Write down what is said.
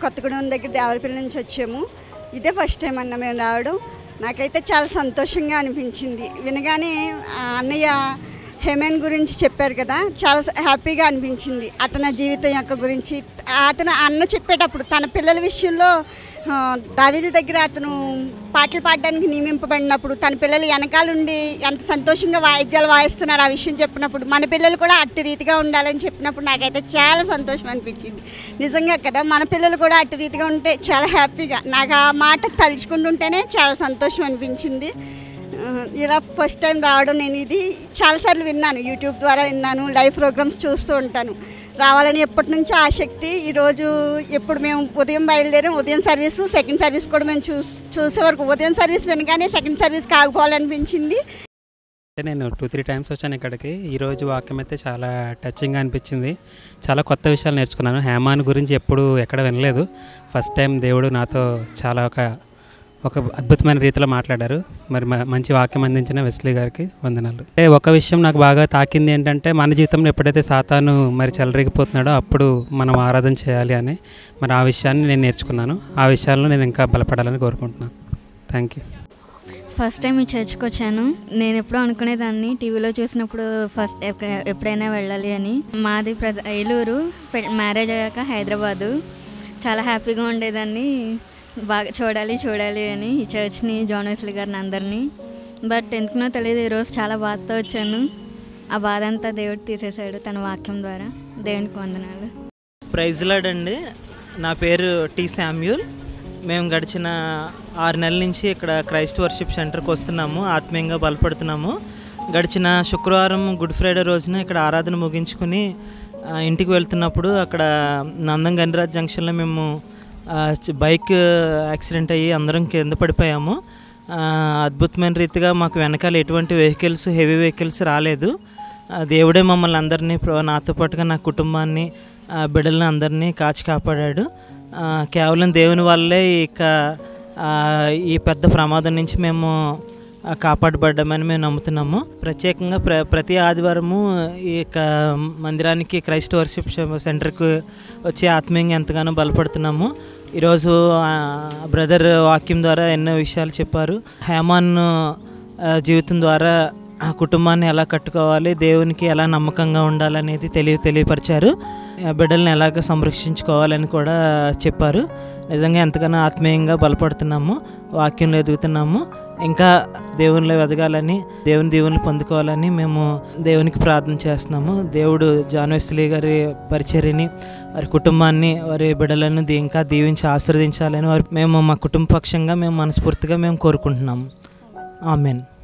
కొత్తగూడెం దగ్గర దేవరపల్లి నుంచి వచ్చాము ఇదే ఫస్ట్ టైం అన్న మేము రావడం నాకైతే చాలా సంతోషంగా అనిపించింది వినగానే ఆ అన్నయ్య హేమన్ గురించి చెప్పారు కదా చాలా స- హ్యాపీగా అనిపించింది అతని జీవితం యొక్క గురించి అతను అన్న చెప్పేటప్పుడు తన పిల్లల విషయంలో ఆ, దావీదు దగ్గర అతను పాటలు పాడడానికి నియమింపబడినప్పుడు తన పిల్లలు వెనకాలండి ఎంత సంతోషంగా వాయిద్యాలు వాయిస్తున్నారు ఆ విషయం చెప్పినప్పుడు మన పిల్లలు కూడా అట్టి రీతిగా ఉండాలని చెప్పినప్పుడు నాకైతే చాలా సంతోషం అనిపించింది నిజంగా కదా మన పిల్లలు కూడా అట్టి రీతిగా ఉంటే చాలా హ్యాపీగా నాకు ఆ మాట తలుచుకుంటుంటేనే చాలా సంతోషం అనిపించింది ఆ, ఇలా ఫస్ట్ టైం రావడం నేను ఇది చాలాసార్లు విన్నాను యూట్యూబ్ ద్వారా విన్నాను లైవ్ ప్రోగ్రామ్స్ చూస్తూ ఉంటాను రావాలని ఎప్పటి నుంచో ఆసక్తి ఈరోజు ఎప్పుడు మేము ఉదయం బయలుదేరాం ఉదయం సర్వీసు సెకండ్ సర్వీస్ కూడా మేము చూస్ చూసే వరకు ఉదయం సర్వీస్ వినగానే సెకండ్ సర్వీస్ కాకపోవాలనిపించింది అంటే నేను టూ త్రీ టైమ్స్ వచ్చాను ఇక్కడికి ఈరోజు వాక్యం అయితే చాలా టచింగ్గా అనిపించింది చాలా కొత్త విషయాలు నేర్చుకున్నాను హేమాన్ గురించి ఎప్పుడు ఎక్కడ వినలేదు ఫస్ట్ టైం దేవుడు నాతో చాలా ఒక ఒక అద్భుతమైన రీతిలో మాట్లాడారు మరి మ- మంచి వాక్యం అందించిన వెస్లీ గారికి వందనాలు అంటే ఒక విషయం నాకు బాగా తాకింది ఏంటంటే మన జీవితంలో ఎప్పుడైతే సాతాను మరి చెలరేగిపోతున్నాడో అప్పుడు మనం ఆరాధన చేయాలి అని మరి ఆ విషయాన్ని నేను నేర్చుకున్నాను ఆ విషయాల్లో నేను ఇంకా బలపడాలని కోరుకుంటున్నాను థ్యాంక్ యూ ఫస్ట్ టైం ఈ చర్చ్కి వచ్చాను నేను ఎప్పుడూ అనుకునేదాన్ని టీవీలో చూసినప్పుడు ఫస్ట్ ఎక్క- ఎప్పుడైనా వెళ్ళాలి అని మాది ప్రజ ఏలూరు పె- మ్యారేజ్ అయ్యాక హైదరాబాదు చాలా హ్యాపీగా ఉండేదాన్ని బాగా చూడాలి చూడాలి అని ఈ చర్చ్ని జాన్ వెస్లీ గారిని అందరినీ బట్ ఎందుకునో తెలియదు ఈరోజు చాలా బాధతో వచ్చాను ఆ బాధ అంతా దేవుడు తీసేశాడు తన వాక్యం ద్వారా దేవునికి వందనాలు ప్రైజ్ లాడ్ అండి నా పేరు టి శామ్యూల్ మేము గడిచిన ఆరు నెలల నుంచి ఇక్కడ క్రైస్ట్ వర్షిప్ సెంటర్కి వస్తున్నాము ఆత్మీయంగా బలపడుతున్నాము గడిచిన శుక్రవారం గుడ్ ఫ్రైడే రోజున ఇక్కడ ఆరాధన ముగించుకుని ఆ, ఇంటికి వెళ్తున్నప్పుడు అక్కడ నందం గనిరాజ్ జంక్షన్లో మేము ఆ, చ- బైక్ యాక్సిడెంట్ అయ్యి అందరం కింద పడిపోయాము ఆ, అద్భుతమైన రీతిగా మాకు వెనకాల ఎటువంటి వెహికల్స్ హెవీ వెహికల్స్ రాలేదు ఆ, దేవుడే మమ్మల్ని అందరినీ ప్ర- నాతో పాటుగా నా కుటుంబాన్ని ఆ, బిడ్డలను అందరినీ కాచి కాపాడాడు ఆ, కేవలం దేవుని వల్లే ఇక ఆ, ఈ పెద్ద ప్రమాదం నుంచి మేము ఆ, కాపాడబడ్డామని మేము నమ్ముతున్నాము ప్రత్యేకంగా ప్ర ప్రతి ఆదివారము ఈ యొక్క మందిరానికి క్రైస్ట్ వర్షిప్ సెంటర్కి వచ్చి ఆత్మీయంగా ఎంతగానో బలపడుతున్నాము ఈరోజు ఆ, బ్రదర్ వాక్యం ద్వారా ఎన్నో విషయాలు చెప్పారు హేమాన్ ఆ, జీవితం ద్వారా ఆ కుటుంబాన్ని ఎలా కట్టుకోవాలి దేవునికి ఎలా నమ్మకంగా ఉండాలనేది తెలియ తెలియపరిచారు ఆ బిడ్డల్ని ఎలాగ సంరక్షించుకోవాలని కూడా చెప్పారు నిజంగా ఎంతగానో ఆత్మీయంగా బలపడుతున్నాము వాక్యంలో ఎదుగుతున్నాము ఇంకా దేవునిలో ఎదగాలని దేవుని దీవుని పొందుకోవాలని మేము దేవునికి ప్రార్థన చేస్తున్నాము దేవుడు జాన్వెస్లీ గారి పరిచర్యని వారి కుటుంబాన్ని వారి బిడ్డలను దీ- ఇంకా దీవించి ఆశీర్వదించాలని వారి మేము మా కుటుంబ పక్షంగా మేము మనస్ఫూర్తిగా మేము కోరుకుంటున్నాము ఆమెన్